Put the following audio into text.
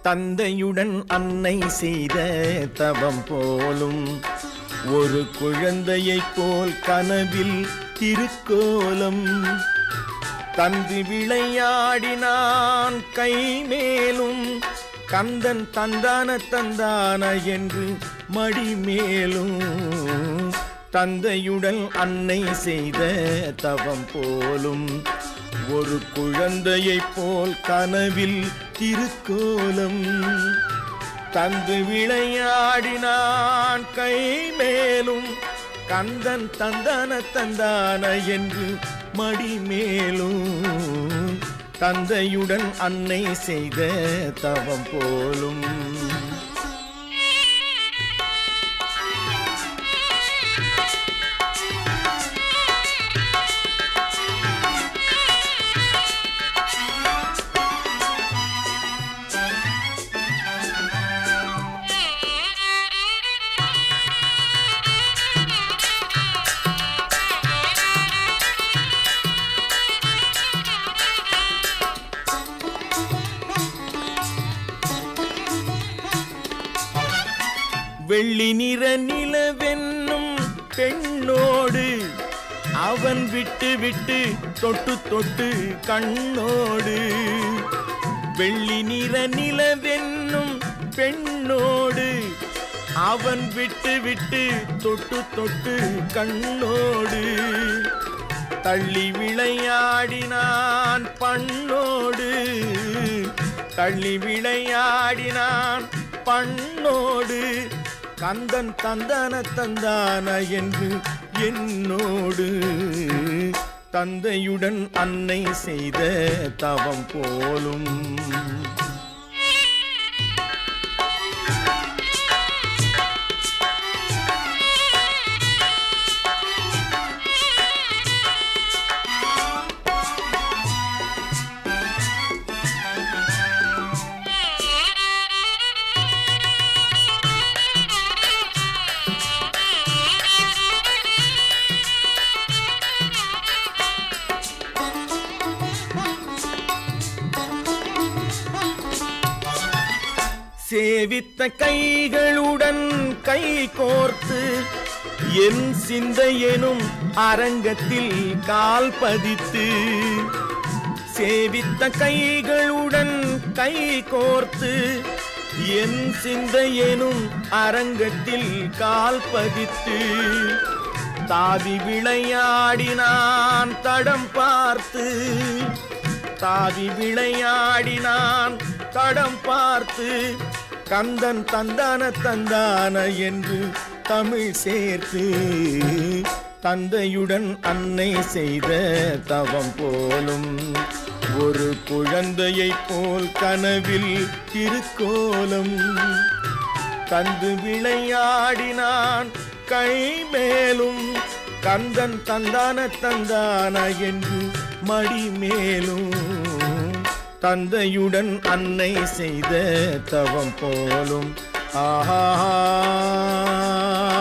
தந்தையுடன் அன்னை செய்த தவம் போலும் ஒரு குழந்தையைப் போல் கனவில் திருக்கோலம் தந்து விளையாடினான் கை மேலும் கந்தன் தந்தான தந்தான என்று மடி மேலும் தந்தையுடன் அன்னை செய்த தவம் போலும் ஒரு குழந்தையைப் போல் கனவில் திருக்கோலம் தந்து விளையாடினான் கை மேலும் கந்தன் தந்தான தந்தான என்று மடி மேலும் தந்தையுடன் அன்னை செய்த தவம் போலும் வெள்ளி நிற நிலவென்னும் பெண்ணோடு அவன் விட்டு விட்டு தொட்டு தொட்டு கண்ணோடு வெள்ளி நிற நிலவென்னும் பெண்ணோடு அவன் விட்டு விட்டு தொட்டு தொட்டு கண்ணோடு தள்ளி விளையாடினான் பண்ணோடு தள்ளி விளையாடினான் பண்ணோடு கந்தன் தந்தான தந்தான என்று என்னோடு தந்தையுடன் அன்னை செய்த தவம் போலும் சேவித்த கைகளுடன் கை கோர்த்து என் சிந்தையெனும் அரங்கத்தில் கால் பதித்து சேவித்த கைகளுடன் கை கோர்த்து என் சிந்தையெனும் அரங்கத்தில் கால் பதித்து தாவி விளையாடினான் தடம் பார்த்து தாவி விளையாடினான் தடம் பார்த்து கந்தன் தந்தான தந்தான என்று தமிழ் சேர்த்து தந்தையுடன் அன்னை செய்த தவம் போலும் ஒரு குழந்தையைப் போல் கனவில் திருக்கோலம் தந்து விளையாடினான் கை மேலும் கந்தன் தந்தான தந்தான என்று மடி மேலும் தந்தையுடன் அன்னை செய்த தவம் போலும் ஆஹா